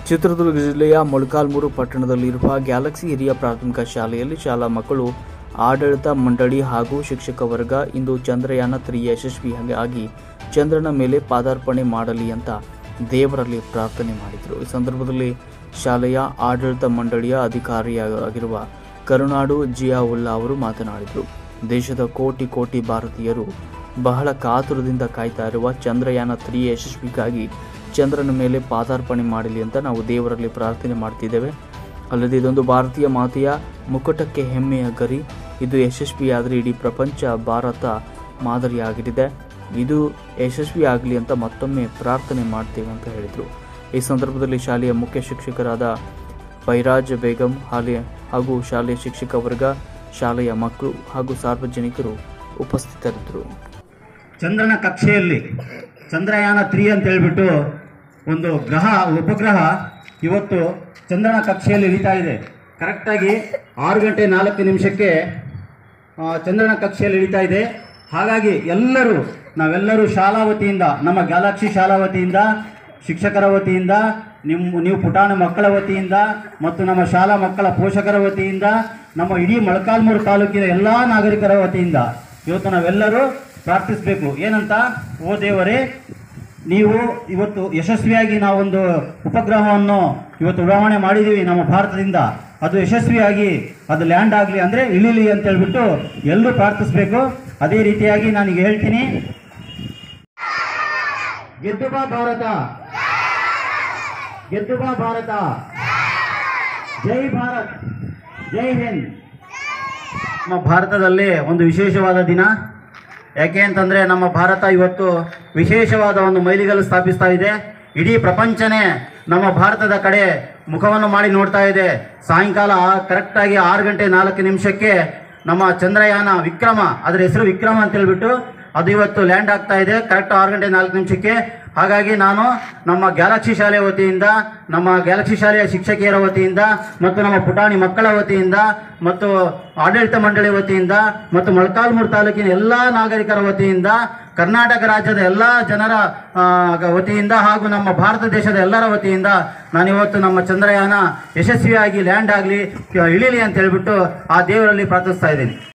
ಚಿತ್ರದುರ್ಗ ಜಿಲ್ಲೆಯ ಮೊಳಕಾಲ್ಮೂರು ಪಟ್ಟಣದಲ್ಲಿರುವ ಗ್ಯಾಲಕ್ಸಿ ಹಿರಿಯ ಪ್ರಾಥಮಿಕ ಶಾಲೆಯಲ್ಲಿ ಶಾಲಾ ಮಕ್ಕಳು ಆಡಳಿತ ಮಂಡಳಿ ಹಾಗೂ ಶಿಕ್ಷಕ ವರ್ಗ ಇಂದು ಚಂದ್ರಯಾನ ತ್ರೀ ಯಶಸ್ವಿಯಾಗಿ ಚಂದ್ರನ ಮೇಲೆ ಪಾದಾರ್ಪಣೆ ಮಾಡಲಿ ಅಂತ ದೇವರಲ್ಲಿ ಪ್ರಾರ್ಥನೆ ಮಾಡಿದರು ಈ ಸಂದರ್ಭದಲ್ಲಿ ಶಾಲೆಯ ಆಡಳಿತ ಮಂಡಳಿಯ ಅಧಿಕಾರಿಯಾಗಿರುವ ಕರುನಾಡು ಜಿಯಾವುಲ್ಲಾ ಅವರು ಮಾತನಾಡಿದರು ದೇಶದ ಕೋಟಿ ಕೋಟಿ ಭಾರತೀಯರು ಬಹಳ ಕಾತುರದಿಂದ ಕಾಯ್ತಾ ಇರುವ ಚಂದ್ರಯಾನ ತ್ರೀ ಯಶಸ್ವಿಗಾಗಿ ಚಂದ್ರನ ಮೇಲೆ ಪಾದಾರ್ಪಣೆ ಮಾಡಲಿ ಅಂತ ನಾವು ದೇವರಲ್ಲಿ ಪ್ರಾರ್ಥನೆ ಮಾಡ್ತಿದ್ದೇವೆ ಅಲ್ಲದೆ ಇದೊಂದು ಭಾರತೀಯ ಮಾತೆಯ ಮುಕುಟಕ್ಕೆ ಹೆಮ್ಮೆಯ ಗರಿ ಇದು ಯಶಸ್ವಿಯಾದರೆ ಇಡೀ ಪ್ರಪಂಚ ಭಾರತ ಮಾದರಿಯಾಗಿದೆ ಇದು ಯಶಸ್ವಿಯಾಗಲಿ ಅಂತ ಮತ್ತೊಮ್ಮೆ ಪ್ರಾರ್ಥನೆ ಮಾಡ್ತೇವೆ ಅಂತ ಹೇಳಿದರು ಈ ಸಂದರ್ಭದಲ್ಲಿ ಶಾಲೆಯ ಮುಖ್ಯ ಶಿಕ್ಷಕರಾದ ಫೈರಾಜ್ ಬೇಗಂ ಹಾಲೆ ಹಾಗೂ ಶಾಲೆಯ ಶಿಕ್ಷಕ ವರ್ಗ ಶಾಲೆಯ ಮಕ್ಕಳು ಹಾಗೂ ಸಾರ್ವಜನಿಕರು ಉಪಸ್ಥಿತರಿದ್ದರು ಚಂದ್ರನ ಕಕ್ಷೆಯಲ್ಲಿ ಚಂದ್ರಯಾನ ತ್ರೀ ಅಂತ ಹೇಳ್ಬಿಟ್ಟು ಒಂದು ಗ್ರಹ ಉಪಗ್ರಹ ಇವತ್ತು ಚಂದ್ರನ ಕಕ್ಷೆಯಲ್ಲಿ ಇಳಿತಾ ಇದೆ ಕರೆಕ್ಟಾಗಿ ಆರು ಗಂಟೆ ನಾಲ್ಕು ನಿಮಿಷಕ್ಕೆ ಆ, ಚಂದ್ರನ ಕಕ್ಷೆಯಲ್ಲಿ ಇಳಿತಾ ಇದೆ ಹಾಗಾಗಿ ಎಲ್ಲರೂ ನಾವೆಲ್ಲರೂ ಶಾಲಾ ವತಿಯಿಂದ ನಮ್ಮ ಗ್ಯಾಲಕ್ಸಿ ಶಾಲಾ ವತಿಯಿಂದ ಶಿಕ್ಷಕರ ವತಿಯಿಂದ ನಿಮ್ಮ ನೀವು ಪುಟಾಣ ಮಕ್ಕಳ ವತಿಯಿಂದ ಮತ್ತು ನಮ್ಮ ಶಾಲಾ ಮಕ್ಕಳ ಪೋಷಕರ ವತಿಯಿಂದ ನಮ್ಮ ಇಡೀ ಮೊಳಕಾಲ್ಮೂರು ತಾಲೂಕಿನ ಎಲ್ಲ ನಾಗರಿಕರ ವತಿಯಿಂದ ಇವತ್ತು ನಾವೆಲ್ಲರೂ ಪ್ರಾರ್ಥಿಸಬೇಕು ಏನಂತ ಓ ದೇವರೇ ನೀವು ಇವತ್ತು ಯಶಸ್ವಿಯಾಗಿ ನಾವೊಂದು ಉಪಗ್ರಹವನ್ನು ಇವತ್ತು ಉಡಾವಣೆ ಮಾಡಿದ್ದೀವಿ ನಮ್ಮ ಭಾರತದಿಂದ ಅದು ಯಶಸ್ವಿಯಾಗಿ ಅದು ಲ್ಯಾಂಡ್ ಆಗಲಿ ಅಂದರೆ ಇಳಿಲಿ ಅಂತ ಹೇಳ್ಬಿಟ್ಟು ಎಲ್ಲರೂ ಪ್ರಾರ್ಥಿಸಬೇಕು ಅದೇ ರೀತಿಯಾಗಿ ನಾನೀಗ ಹೇಳ್ತೀನಿ ಗೆದ್ದು ಬಾ ಭಾರತ ಗೆದ್ದು ಬಾ ಭಾರತ ಜೈ ಭಾರತ್ ಜೈ ಹಿಂದ್ ನಮ್ಮ ಭಾರತದಲ್ಲಿ ಒಂದು ವಿಶೇಷವಾದ ದಿನ ಯಾಕೆ ಅಂತಂದರೆ ನಮ್ಮ ಭಾರತ ಇವತ್ತು ವಿಶೇಷವಾದ ಒಂದು ಮೈಲಿಗಲ್ಲು ಸ್ಥಾಪಿಸ್ತಾ ಇದೆ ಇಡೀ ಪ್ರಪಂಚನೇ ನಮ್ಮ ಭಾರತದ ಕಡೆ ಮುಖವನ್ನು ಮಾಡಿ ನೋಡ್ತಾ ಇದೆ ಸಾಯಂಕಾಲ ಕರೆಕ್ಟಾಗಿ ಆರು ಗಂಟೆ ನಾಲ್ಕು ನಿಮಿಷಕ್ಕೆ ನಮ್ಮ ಚಂದ್ರಯಾನ ವಿಕ್ರಮ ಅದರ ಹೆಸರು ವಿಕ್ರಮ ಅಂತ ಹೇಳ್ಬಿಟ್ಟು ಅದು ಇವತ್ತು ಲ್ಯಾಂಡ್ ಆಗ್ತಾ ಇದೆ ಕರೆಕ್ಟ್ ಆರು ಗಂಟೆ ನಾಲ್ಕು ನಿಮಿಷಕ್ಕೆ ಹಾಗಾಗಿ ನಾನು ನಮ್ಮ ಗ್ಯಾಲಕ್ಸಿ ಶಾಲೆಯ ವತಿಯಿಂದ ನಮ್ಮ ಗ್ಯಾಲಕ್ಸಿ ಶಾಲೆಯ ಶಿಕ್ಷಕಿಯರ ವತಿಯಿಂದ ಮತ್ತು ನಮ್ಮ ಪುಟಾಣಿ ಮಕ್ಕಳ ವತಿಯಿಂದ ಮತ್ತು ಆಡಳಿತ ಮಂಡಳಿ ವತಿಯಿಂದ ಮತ್ತು ಮೊಳಕಾಲ್ಮೂರು ತಾಲೂಕಿನ ಎಲ್ಲ ನಾಗರಿಕರ ವತಿಯಿಂದ ಕರ್ನಾಟಕ ರಾಜ್ಯದ ಎಲ್ಲ ಜನರ ಆ, ವತಿಯಿಂದ ಹಾಗೂ ನಮ್ಮ ಭಾರತ ದೇಶದ ಎಲ್ಲರ ವತಿಯಿಂದ ನಾನಿವತ್ತು ನಮ್ಮ ಚಂದ್ರಯಾನ ಯಶಸ್ವಿಯಾಗಿ ಲ್ಯಾಂಡ್ ಆಗಲಿ ಇಳಿಲಿ ಅಂತ ಹೇಳ್ಬಿಟ್ಟು ಆ ದೇವರಲ್ಲಿ ಪ್ರಾರ್ಥಿಸ್ತಾ ಇದ್ದೀನಿ